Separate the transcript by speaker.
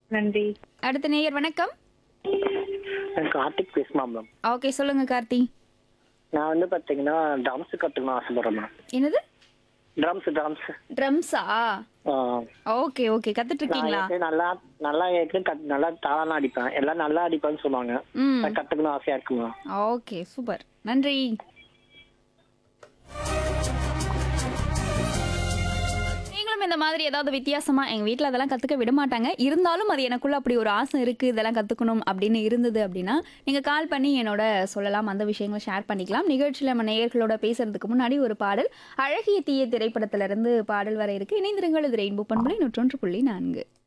Speaker 1: நன்றி
Speaker 2: அடுத்த நேயர் வணக்கம்
Speaker 3: எனக்கு கார்த்திக் பேசுமா மேம்
Speaker 2: ஓகே சொல்லுங்க கார்த்தி
Speaker 3: நான் வந்து பாத்தீங்கன்னா ட்ரம்ஸ் கத்துக்கணும் ஆசைப்படுறேன் மேம்
Speaker 2: என்னது
Speaker 3: ட்ரம்ஸ் ட்ரம்ஸ்
Speaker 2: ட்ரம்ஸா ஓகே ஓகே கத்துட்டு இருக்கீங்களா
Speaker 3: நான் நல்லா நல்லா ஏற்கனவே கத்- நல்லா தாளம் அடிப்பேன் எல்லாம் நல்லா அடிப்பேன்னு சொல்லுவாங்க
Speaker 2: ம்
Speaker 3: நான் கத்துக்கணும் ஆசையா இருக்குமா
Speaker 2: ஓகே சூப்பர் நன்றி நீங்களும் இந்த மாதிரி ஏதாவது வித்தியாசமா எங்க வீட்ல அதெல்லாம் கத்துக்க விட மாட்டாங்க இருந்தாலும் அது எனக்குள்ள அப்படி ஒரு ஆசை இருக்கு இதெல்லாம் கத்துக்கணும் அப்படின்னு இருந்தது அப்படின்னா நீங்க கால் பண்ணி என்னோட சொல்லலாம் அந்த விஷயங்களை ஷேர் பண்ணிக்கலாம் நிகழ்ச்சியில நம்ம நேயர்களோட பேசுறதுக்கு முன்னாடி ஒரு பாடல் அழகிய தீய திரைப்படத்துல இருந்து பாடல் வர இருக்கு இணைந்திருங்கள் இது ரெயின்போ பண்புலை நூற்றொன்று புள்ளி நான்கு